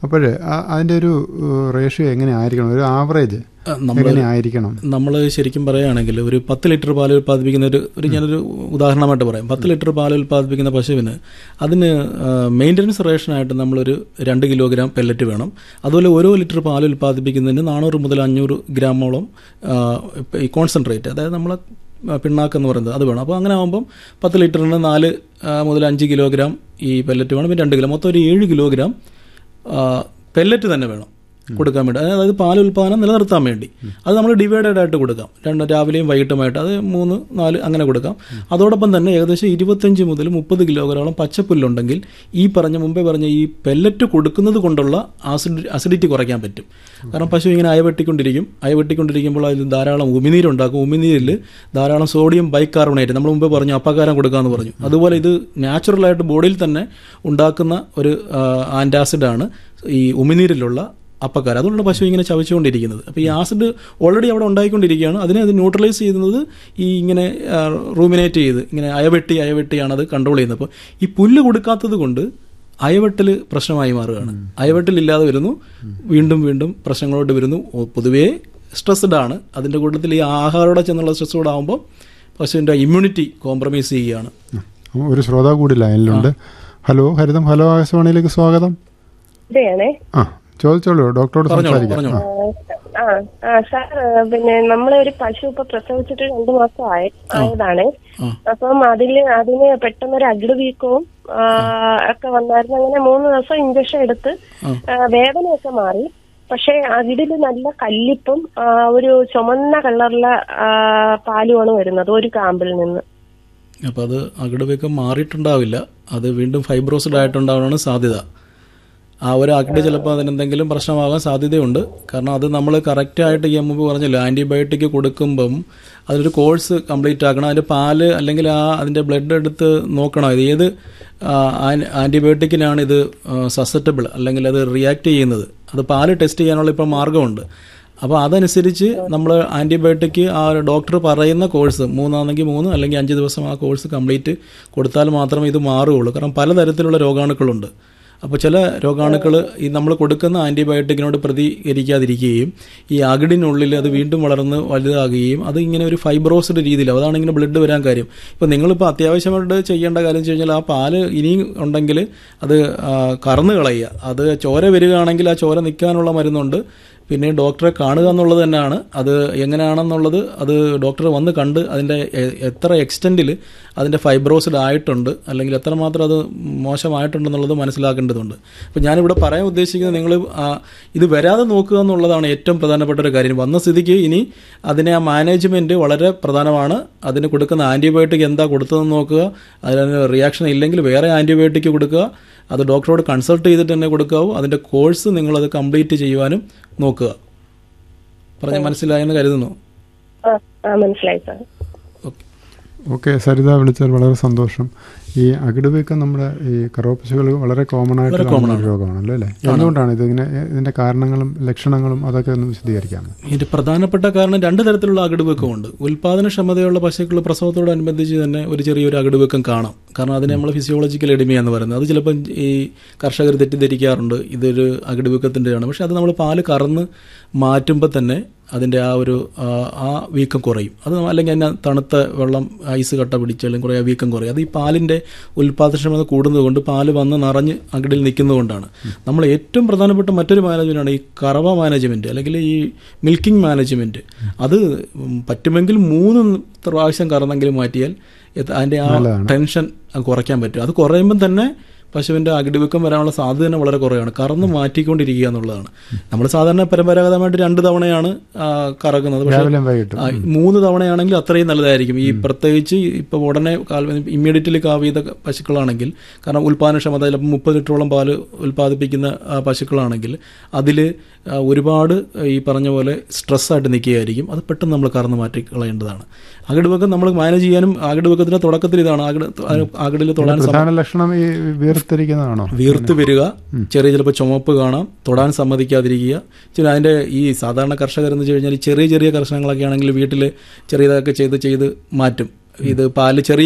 അപ്പോഴേ അതിൻ്റെ ഒരു റേഷ്യോ എങ്ങനെ ആയിരിക്കണം ഒരു ആവറേജ് നമ്മൾ എങ്ങനെ ആയിരിക്കണം നമ്മൾ ശരിക്കും പറയുകയാണെങ്കിൽ ഒരു പത്ത് ലിറ്റർ പാൽ ഉൽപ്പാദിപ്പിക്കുന്ന ഒരു ഒരു ഞാനൊരു ഉദാഹരണമായിട്ട് പറയാം പത്ത് ലിറ്റർ പാൽ ഉൽപ്പാദിപ്പിക്കുന്ന പശുവിന് അതിന് മെയിൻ്റനൻസ് റേഷനായിട്ട് നമ്മളൊരു രണ്ട് കിലോഗ്രാം പെല്ലറ്റ് വേണം അതുപോലെ ഓരോ ലിറ്റർ പാൽ ഉൽപ്പാദിപ്പിക്കുന്നതിന് നാനൂറ് മുതൽ അഞ്ഞൂറ് ഗ്രാമോളം ആ, ഈ കോൺസെൻട്രേറ്റ് അതായത് നമ്മളെ പിണ്ണാക്ക് എന്ന് പറയുന്നത് അത് വേണം അപ്പോൾ അങ്ങനെ ആകുമ്പം പത്ത് ലിറ്ററിന് നാല് ആ, മുതൽ അഞ്ച് കിലോഗ്രാം ഈ പെല്ലറ്റ് വേണം പിന്നെ രണ്ട് കിലോ മൊത്തം ഒരു ഏഴ് കിലോഗ്രാം പെല്ലറ്റ് തന്നെ വേണം കൊടുക്കാൻ വേണ്ടി അതായത് പാൽ ഉൽപ്പാദനം നിലനിർത്താൻ വേണ്ടി അത് നമ്മൾ ഡിവൈഡഡ് ആയിട്ട് കൊടുക്കാം രണ്ട് രാവിലെയും വൈകിട്ടുമായിട്ട് അത് മൂന്ന് നാല് അങ്ങനെ കൊടുക്കാം അതോടൊപ്പം തന്നെ ഏകദേശം ഇരുപത്തഞ്ച് മുതൽ മുപ്പത് കിലോഗ്രാമോളം പച്ചപ്പുല്ലുണ്ടെങ്കിൽ ഈ പറഞ്ഞ മുമ്പേ പറഞ്ഞ ഈ പെല്ലറ്റ് കൊടുക്കുന്നത് കൊണ്ടുള്ള ആസിഡ് അസിഡിറ്റി കുറയ്ക്കാൻ പറ്റും കാരണം പശു ഇങ്ങനെ അയവെട്ടിക്കൊണ്ടിരിക്കും അയവെട്ടിക്കൊണ്ടിരിക്കുമ്പോൾ അതിൽ ധാരാളം ഉമിനീരുണ്ടാക്കും ഉമിനീരിൽ ധാരാളം സോഡിയം ബൈകാർബണേറ്റ് നമ്മൾ മുമ്പേ പറഞ്ഞു അപ്പക്കാരം കൊടുക്കാമെന്ന് പറഞ്ഞു അതുപോലെ ഇത് നാച്ചുറലായിട്ട് ബോഡിയിൽ തന്നെ ഉണ്ടാക്കുന്ന ഒരു ആൻറ്റാസിഡാണ് ഈ ഉമിനീരിലുള്ള അപ്പക്കാരം അതുകൊണ്ടാണ് പശു ഇങ്ങനെ ചവച്ചുകൊണ്ടിരിക്കുന്നത് അപ്പോൾ ഈ ആസിഡ് ഓൾറെഡി അവിടെ ഉണ്ടായിക്കൊണ്ടിരിക്കുകയാണ് അതിനെ അത് ന്യൂട്രലൈസ് ചെയ്യുന്നത് ഈ ഇങ്ങനെ റൂമിനേറ്റ് ചെയ്ത് ഇങ്ങനെ അയവെട്ടി അയവെട്ടിയാണ് അത് കൺട്രോൾ ചെയ്യുന്നത് അപ്പോൾ ഈ പുല്ല് കൊടുക്കാത്തത് കൊണ്ട് അയവെട്ടൽ പ്രശ്നമായി മാറുകയാണ് അയവെട്ടൽ ഇല്ലാതെ വരുന്നു വീണ്ടും വീണ്ടും പ്രശ്നങ്ങളോട്ട് വരുന്നു ഓ, പൊതുവേ സ്ട്രെസ്ഡ് ആണ് അതിൻ്റെ കൂട്ടത്തിൽ ഈ ആഹാരോടെ ചെന്നുള്ള സ്ട്രെസ് കൂടെ ആകുമ്പോൾ പശുവിൻ്റെ ഇമ്മ്യൂണിറ്റി കോംപ്രമൈസ് ചെയ്യുകയാണ് ഒരു ശ്രോതാവ് കൂടി ലൈനിലുണ്ട് ഹലോ ഹരിതം ഹലോ ആകാശവാണിയിലേക്ക് സ്വാഗതം ഇതേണേ ആ ചോദിച്ചോളൂ ഡോക്ടറോട് പറഞ്ഞോളൂ സംസാരിക്കാം പറഞ്ഞോളൂ ആ ആ സാർ പിന്നെ നമ്മളെ ഒരു പശു ഇപ്പൊ പ്രസവിച്ചിട്ട് രണ്ടു മാസം ആയ ആയതാണ് ആ. അപ്പം അതില് അതിന് പെട്ടെന്നൊരു അകിട് വീക്കവും ആ, ഒക്കെ വന്നായിരുന്നു അങ്ങനെ മൂന്ന് ദിവസം ഇഞ്ചക്ഷൻ എടുത്ത് ആ, വേദനയൊക്കെ മാറി പക്ഷെ അകിടില് നല്ല കല്ലിപ്പും ആ, ഒരു ചുമന്ന കളറിലെ ആ, പാലുമാണ് വരുന്നത് ഒരു കാമ്പിൽ നിന്ന് അപ്പോൾ അത് അകിടുവീക്കം മാറിയിട്ടുണ്ടാവില്ല അത് വീണ്ടും ഫൈബ്രോസിഡ് ആയിട്ടുണ്ടാവാനാണ് സാധ്യത ആ ഒരു അകിട് ചിലപ്പോൾ അതിനെന്തെങ്കിലും പ്രശ്നമാകാൻ സാധ്യതയുണ്ട് കാരണം അത് നമ്മൾ കറക്റ്റായിട്ട് ഈ മുമ്പ് പറഞ്ഞല്ലോ ആൻറ്റിബയോട്ടിക് കൊടുക്കുമ്പം അതിലൊരു കോഴ്സ് കംപ്ലീറ്റ് ആക്കണം അതിൻ്റെ പാല് അല്ലെങ്കിൽ ആ അതിൻ്റെ ബ്ലഡ് എടുത്ത് നോക്കണം ഇത് ഏത് ആൻറ്റിബയോട്ടിക്കിനാണ് ഇത് സസെറ്റബിൾ അല്ലെങ്കിൽ അത് റിയാക്ട് ചെയ്യുന്നത് അത് പാല് ടെസ്റ്റ് ചെയ്യാനുള്ള ഇപ്പോൾ മാർഗമുണ്ട് അപ്പോൾ അതനുസരിച്ച് നമ്മൾ ആൻറ്റിബയോട്ടിക് ആ ഒരു ഡോക്ടർ പറയുന്ന കോഴ്സ് മൂന്നാണെങ്കിൽ മൂന്ന് അല്ലെങ്കിൽ അഞ്ച് ദിവസം ആ കോഴ്സ് കംപ്ലീറ്റ് കൊടുത്താൽ മാത്രമേ ഇത് മാറുകയുള്ളൂ കാരണം പലതരത്തിലുള്ള രോഗാണുക്കളുണ്ട് അപ്പോൾ ചില രോഗാണുക്കൾ ഈ നമ്മൾ കൊടുക്കുന്ന ആൻറ്റിബയോട്ടിക്കിനോട് പ്രതികരിക്കാതിരിക്കുകയും ഈ അകിടിനുള്ളിൽ അത് വീണ്ടും വളർന്ന് വലുതാകുകയും അത് ഇങ്ങനെ ഒരു ഫൈബ്രോസിഡ് രീതിയിൽ അതാണ് ഇങ്ങനെ ബ്ലഡ് വരാൻ കാര്യം ഇപ്പോൾ നിങ്ങളിപ്പോൾ അത്യാവശ്യമായിട്ട് ചെയ്യേണ്ട കാര്യം വെച്ച് കഴിഞ്ഞാൽ ആ പാല് ഇനിയും ഉണ്ടെങ്കിൽ അത് ആ, കറന്ന് കളയുക അത് ചോര വരികയാണെങ്കിൽ ആ ചോര നിൽക്കാനുള്ള മരുന്നുണ്ട് പിന്നെ ഡോക്ടറെ കാണുക എന്നുള്ളത് തന്നെയാണ് അത് എങ്ങനെയാണെന്നുള്ളത് അത് ഡോക്ടറെ വന്ന് കണ്ട് അതിൻ്റെ എ- എത്ര എക്സ്റ്റൻറ്റിൽ അതിൻ്റെ ഫൈബ്രോസിഡ് ആയിട്ടുണ്ട് അല്ലെങ്കിൽ എത്രമാത്രം അത് മോശമായിട്ടുണ്ടെന്നുള്ളത് മനസ്സിലാക്കേണ്ടതുണ്ട് അപ്പോൾ ഞാനിവിടെ പറയാൻ ഉദ്ദേശിക്കുന്നത് നിങ്ങൾ ഇത് വരാതെ നോക്കുക എന്നുള്ളതാണ് ഏറ്റവും പ്രധാനപ്പെട്ട ഒരു കാര്യം വന്ന സ്ഥിതിക്ക് ഇനി അതിനെ ആ മാനേജ്മെൻറ്റ് വളരെ പ്രധാനമാണ് അതിന് കൊടുക്കുന്ന ആൻറ്റിബയോട്ടിക് എന്താ കൊടുത്തതെന്ന് നോക്കുക അതിന് റിയാക്ഷൻ ഇല്ലെങ്കിൽ വേറെ ആൻറ്റിബയോട്ടിക് കൊടുക്കുക അത് ഡോക്ടറോട് കൺസൾട്ട് ചെയ്തിട്ട് തന്നെ കൊടുക്കാവൂ അതിൻ്റെ കോഴ്സ് നിങ്ങളത് കംപ്ലീറ്റ് ചെയ്യുവാനും നോക്കുക പറഞ്ഞ മനസ്സിലായെന്ന് കരുതുന്നു ആ ആ മനസ്സിലായി സാർ ഓക്കെ ഓക്കെ സരിത വിളിച്ചത് വളരെ സന്തോഷം ഈ അകിടുവീക്കം നമ്മുടെ ഈ കറോപ്പശുകൾ വളരെ കോമൺ ആയിട്ടുള്ള ഒരു രോഗമാണല്ലോ അല്ലേ എന്തുകൊണ്ടാണ് ഇതിങ്ങനെ ഇതിന്റെ കാരണങ്ങളും ലക്ഷണങ്ങളും അതൊക്കെ ഒന്ന് വിശദീകരിക്കാമോ ഇതിന്റെ പ്രധാനപ്പെട്ട കാരണം രണ്ട് തരത്തിലുള്ള അകിടുവെക്കമുണ്ട് ഉൽപാദനക്ഷമതയുള്ള പശുക്കൾ പ്രസവത്തോടനുബന്ധിച്ച് തന്നെ ഒരു ചെറിയൊരു അകിടുവെക്കം കാണാം കാരണം അതിനെ നമ്മൾ ഫിസിയോളജിക്കൽ എഡിമ എന്ന് പറയുന്നത് അത് ചിലപ്പം ഈ കർഷകർ തെറ്റിദ്ധരിക്കാറുണ്ട് ഇതൊരു അകിടുവെക്കത്തിൻ്റെയാണ് പക്ഷെ അത് നമ്മൾ പാല് കറന്ന് മാറ്റുമ്പോൾ തന്നെ അതിൻ്റെ ആ ഒരു ആ, ആ വീക്കം കുറയും അത് അല്ലെങ്കിൽ അതിന് തണുത്ത വെള്ളം ഐസ് കട്ട പിടിച്ച് അല്ലെങ്കിൽ കുറേ ആ വീക്കം കുറയും അത് ഈ പാലിൻ്റെ ഉൽപാദനക്ഷമത കൂടുന്നത് കൊണ്ട് പാല് വന്ന് നിറഞ്ഞ് അകിടിൽ നിൽക്കുന്നതുകൊണ്ടാണ് നമ്മൾ ഏറ്റവും പ്രധാനപ്പെട്ട മറ്റൊരു മാനേജ്മെൻറ്റാണ് ഈ കറവ മാനേജ്മെൻറ്റ് അല്ലെങ്കിൽ ഈ മിൽക്കിംഗ് മാനേജ്മെൻറ്റ് അത് ഉം, പറ്റുമെങ്കിൽ മൂന്ന് പ്രാവശ്യം കറന്നെങ്കിലും മാറ്റിയാൽ എത്ത- അതിൻ്റെ ആ ടെൻഷൻ കുറയ്ക്കാൻ പറ്റും അത് കുറയുമ്പം തന്നെ പശുവിൻ്റെ അകിടിവെക്കം വരാനുള്ള സാധ്യത തന്നെ വളരെ കുറവാണ് കറന്ന് മാറ്റിക്കൊണ്ടിരിക്കുക എന്നുള്ളതാണ് നമ്മൾ സാധാരണ പരമ്പരാഗതമായിട്ട് രണ്ട് തവണയാണ് ആ, കറക്കുന്നത് പക്ഷേ രാവിലെയും വൈകിട്ടും ആ, മൂന്ന് തവണയാണെങ്കിൽ അത്രയും നല്ലതായിരിക്കും ഈ പ്രത്യേകിച്ച് ഇപ്പോൾ ഉടനെ കാൽ ഇമ്മീഡിയറ്റ്ലി കാവ് ചെയ്ത പശുക്കളാണെങ്കിൽ കാരണം ഉൽപ്പാദനക്ഷമത ചിലപ്പോൾ മുപ്പത് ലിറ്ററോളം പാല് ഉൽപ്പാദിപ്പിക്കുന്ന ആ, പശുക്കളാണെങ്കിൽ അതിൽ ഒരുപാട് ഈ പറഞ്ഞ പോലെ സ്ട്രെസ്സായിട്ട് നിൽക്കുകയായിരിക്കും അത് പെട്ടെന്ന് നമ്മൾ കറന്ന് മാറ്റി കളയേണ്ടതാണ് അകിടുവെക്കം നമ്മൾ മാനേജ് ചെയ്യാനും അകിടുവെക്കത്തിൻ്റെ തുടക്കത്തിൽ ഇതാണ് അകിട് അകിടിൽ തൊടാൻ സമ- പ്രധാന ലക്ഷണം ഈ വീർത്തിരിക്കുന്നതാണോ വീർത്ത് വരിക ചെറിയ ചിലപ്പോൾ ചുമപ്പ് കാണാം തൊടാൻ സമ്മതിക്കാതിരിക്കുക ചില അതിൻ്റെ ഈ സാധാരണ കർഷകർ എന്ന് വെച്ച് കഴിഞ്ഞാൽ ഈ ചെറിയ ചെറിയ കർഷകങ്ങളൊക്കെ ആണെങ്കിൽ വീട്ടിൽ ചെറിയതൊക്കെ ചെയ്ത് ചെയ്ത് മാറ്റും ഇത് പാല് ചെറിയ